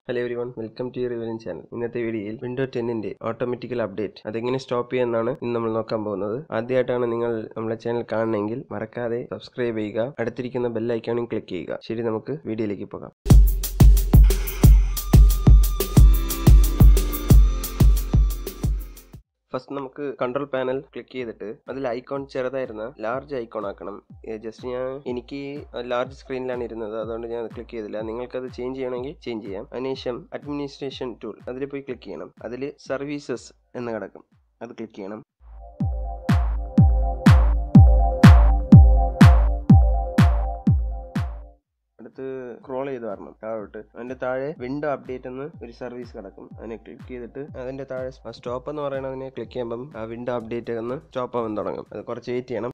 hello everyone welcome to റിവലിൻ channel ഇന്നത്തെ വീഡിയോയിൽ വിൻഡോ ടെന്നിന്റെ ഓട്ടോമാറ്റിക്കൽ അപ്ഡേറ്റ് അതെങ്ങനെ സ്റ്റോപ്പ് ചെയ്യാമെന്നാണ് ഇന്ന് നമ്മൾ നോക്കാൻ പോകുന്നത് ആദ്യമായിട്ടാണ് നിങ്ങൾ നമ്മുടെ ചാനൽ കാണണമെങ്കിൽ മറക്കാതെ സബ്സ്ക്രൈബ് ചെയ്യുക അടുത്തിരിക്കുന്ന ബെൽ ഐക്കോണിൽ ക്ലിക്ക് ചെയ്യുക ശരി നമുക്ക് വീഡിയോയിലേക്ക് പോകാം ഫസ്റ്റ് നമുക്ക് കൺട്രോൾ പാനൽ ക്ലിക്ക് ചെയ്തിട്ട് അതിൽ ഐക്കോൺ ചെറുതായിരുന്ന ലാർജ് ഐക്കോൺ ആക്കണം ജസ്റ്റ് ഞാൻ എനിക്ക് ലാർജ് സ്ക്രീനിലാണ് ഇരുന്നത് അതുകൊണ്ട് ഞാൻ ക്ലിക്ക് ചെയ്തില്ല നിങ്ങൾക്കത് ചേഞ്ച് ചെയ്യണമെങ്കിൽ ചേഞ്ച് ചെയ്യാം അതിനുശേഷം അഡ്മിനിസ്ട്രേഷൻ ടൂൾ അതിൽ പോയി ക്ലിക്ക് ചെയ്യണം അതിൽ സർവീസസ് എന്ന് കിടക്കും അത് ക്ലിക്ക് ചെയ്യണം അടുത്ത് സ്ക്രോൾ ചെയ്ത് വരണം താഴോട്ട് അതിന്റെ താഴെ വിൻഡോ അപ്ഡേറ്റ് എന്ന് ഒരു സർവീസ് കിടക്കും അതിനെ ക്ലിക്ക് ചെയ്തിട്ട് അതിന്റെ താഴെ സ്റ്റോപ്പ് എന്ന് പറയുന്നതിനെ ക്ലിക്ക് ചെയ്യുമ്പം ആ വിൻഡോ അപ്ഡേറ്റ് എന്ന് സ്റ്റോപ്പ് ആവാൻ തുടങ്ങും അത് കുറച്ച് വെയിറ്റ് ചെയ്യണം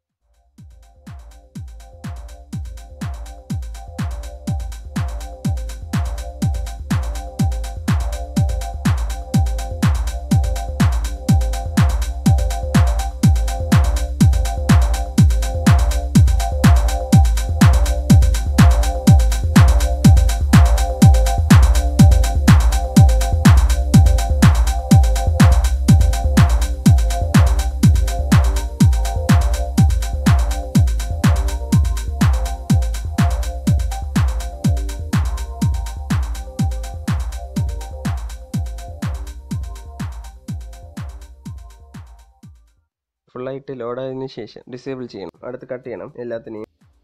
ഫുള്ളായിട്ട് ലോഡായതിനു ശേഷം ഡിസേബിൾ ചെയ്യണം അടുത്ത് കട്ട് ചെയ്യണം എല്ലാത്തിനെയും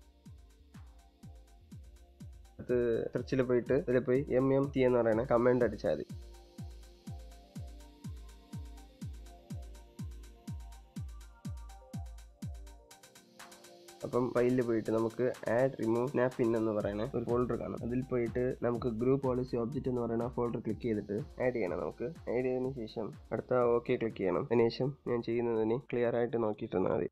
അടുത്ത് സെർച്ചിൽ പോയിട്ട് ഇതിൽ പോയി എം എം ടി എന്ന് പറയുന്ന കമൻറ്റ് അടിച്ചാൽ മതി അപ്പം ഫയലിൽ പോയിട്ട് നമുക്ക് ആഡ് റിമൂവ് സ്നാപ്പ് പിൻ എന്ന് പറയുന്ന ഒരു ഫോൾഡർ കാണും അതിൽ പോയിട്ട് നമുക്ക് ഗ്രൂപ്പ് പോളിസി ഒബ്ജക്റ്റ് എന്ന് പറയുന്ന ഫോൾഡർ ക്ലിക്ക് ചെയ്തിട്ട് ആഡ് ചെയ്യണം നമുക്ക് ആഡ് ചെയ്തതിന് ശേഷം അടുത്ത ഓക്കെ ക്ലിക്ക് ചെയ്യണം അതിനുശേഷം ഞാൻ ചെയ്യുന്നതിന് ക്ലിയർ ആയിട്ട് നോക്കിയിരുന്നാൽ മതി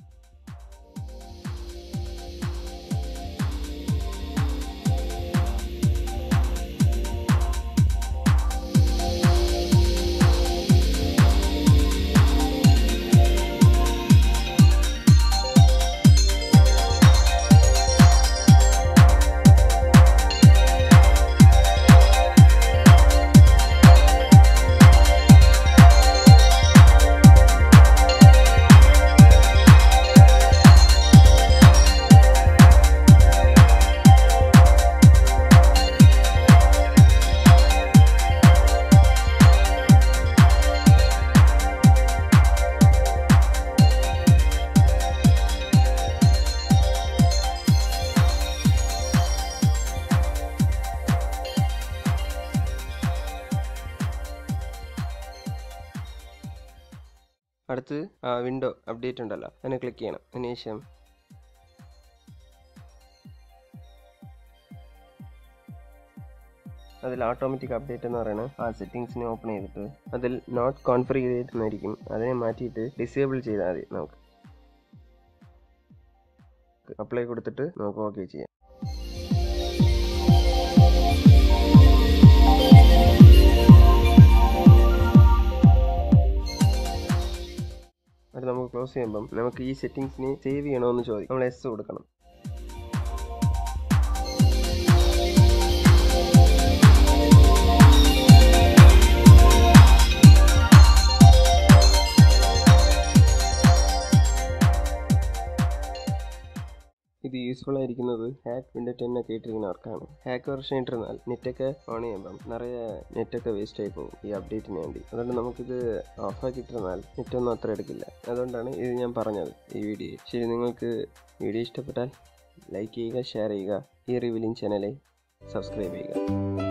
അടുത്ത് ആ വിൻഡോ അപ്ഡേറ്റ് ഉണ്ടല്ലോ അതിനെ ക്ലിക്ക് ചെയ്യണം അതിനുശേഷം അതിൽ ഓട്ടോമാറ്റിക് അപ്ഡേറ്റ് എന്ന് പറയുന്നത് ആ സെറ്റിങ്സിനെ ഓപ്പൺ ചെയ്തിട്ട് അതിൽ നോട്ട് കോൺഫിഗറേറ്റ് എന്നായിരിക്കും അതിനെ മാറ്റിയിട്ട് ഡിസേബിൾ ചെയ്താൽ മതി നമുക്ക് അപ്ലൈ കൊടുത്തിട്ട് നമുക്ക് ഓക്കെ ചെയ്യാം അത് നമുക്ക് ക്ലോസ് ചെയ്യുമ്പം നമുക്ക് ഈ സെറ്റിങ്സിനെ സേവ് ചെയ്യണമെന്ന് ചോദിക്കും നമ്മൾ എസ് കൊടുക്കണം ഇത് യൂസ്ഫുൾ ആയിരിക്കുന്നത് ഹാക്ക് വിൻഡോ ടെൻ ഒക്കെ ഇട്ടിരിക്കുന്നവർക്കാണ് ഹാക്ക് വെർഷൻ ഇട്ടിരുന്നാൽ നെറ്റൊക്കെ ഓൺ ചെയ്യുമ്പം നിറയെ നെറ്റൊക്കെ വേസ്റ്റ് ആയി പോകും ഈ അപ്ഡേറ്റിന് വേണ്ടി അതുകൊണ്ട് നമുക്കിത് ഓഫാക്കി ഇട്ടിരുന്നാൽ നെറ്റൊന്നും അത്ര എടുക്കില്ല അതുകൊണ്ടാണ് ഇത് ഞാൻ പറഞ്ഞത് ഈ വീഡിയോ ശരി നിങ്ങൾക്ക് വീഡിയോ ഇഷ്ടപ്പെട്ടാൽ ലൈക്ക് ചെയ്യുക ഷെയർ ചെയ്യുക ഈ റിവ്യൂലിംഗ് ചാനലെ സബ്സ്ക്രൈബ് ചെയ്യുക